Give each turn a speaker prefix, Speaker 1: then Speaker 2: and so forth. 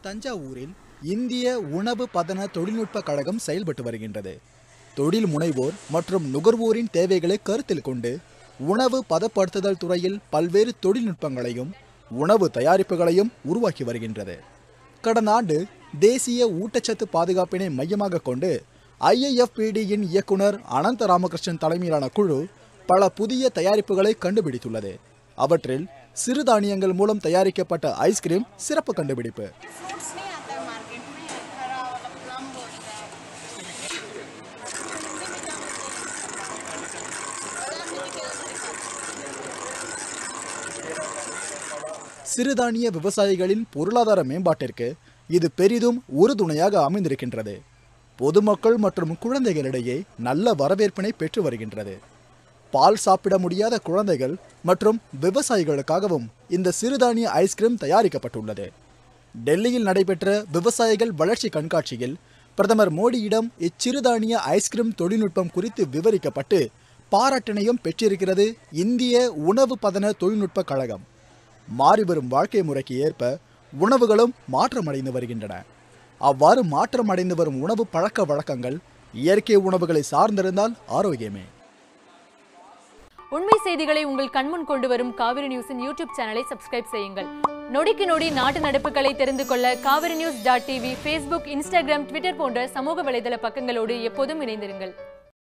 Speaker 1: தஞ்சாவூரில் இந்திய உணவு பதன தொழில்நுட்ப கழகம் செயல்பட்டு வருகின்றது தொழில் முனைவோர் மற்றும் நுகர்வோரின் தேவைகளை கருத்தில் கொண்டு உணவு பதப்படுத்துதல் துறையில் பல்வேறு தொழில்நுட்பங்களையும் உணவு தயாரிப்புகளையும் உருவாக்கி வருகின்றது கடந்த ஆண்டு தேசிய ஊட்டச்சத்து பாதுகாப்பினை மையமாக கொண்டு ஐஐஎஃப்பிடியின் இயக்குனர் அனந்த ராமகிருஷ்ணன் தலைமையிலான குழு பல புதிய தயாரிப்புகளை கண்டுபிடித்துள்ளது அவற்றில் சிறுதானியங்கள் மூலம் தயாரிக்கப்பட்ட ஐஸ்கிரீம் சிறப்பு கண்டுபிடிப்பு
Speaker 2: फ्रूट्स नहीं आता है मार्केट में हरा वाला प्लम बोलता है
Speaker 1: சிறுதானிய விவசாயிகளின் பொருளாதார மேம்பாட்டிற்கு இது பெரிதும் உறுதுணையாக அமைந்திருக்கின்றது பொதுமக்கள் மற்றும் குழந்தைகளிடையே நல்ல வரவேற்பினை பெற்று வருகின்றது பால் சாப்பிட முடியாத குழந்தைகள் மற்றும் விவசாயிகளுக்காகவும் இந்த சிறுதானிய ஐஸ்கிரீம் தயாரிக்கப்பட்டுள்ளது டெல்லியில் நடைபெற்ற விவசாயிகள் வளர்ச்சி கண்காட்சியில் பிரதமர் மோடியிடம் இச்சிறுதானிய ஐஸ்கிரீம் தொழில்நுட்பம் குறித்து விவரிக்கப்பட்டு பாராட்டினையும் பெற்றிருக்கிறது இந்திய உணவு பதன தொழில்நுட்ப கழகம் மாறிவரும் வாழ்க்கை முறைக்கு ஏற்ப உணவுகளும் மாற்றமடைந்து வருகின்றன அவ்வாறு மாற்றமடைந்து வரும் உணவு பழக்க வழக்கங்கள் இயற்கை உணவுகளை சார்ந்திருந்தால் ஆரோக்கியமே
Speaker 3: உண்மை செய்திகளை உங்கள் கண்முன் கொண்டு வரும் காவிரி நியூஸின் யூடியூப் சேனலை சப்ஸ்கிரைப் செய்யுங்கள் நொடிக்கு நொடி நாட்டு நடப்புகளை தெரிந்து கொள்ள Kaveri news dot TV Facebook Instagram Twitter போன்ற சமூக வலைதள பக்கங்களோடு எப்போதும் இணைந்திருங்கள்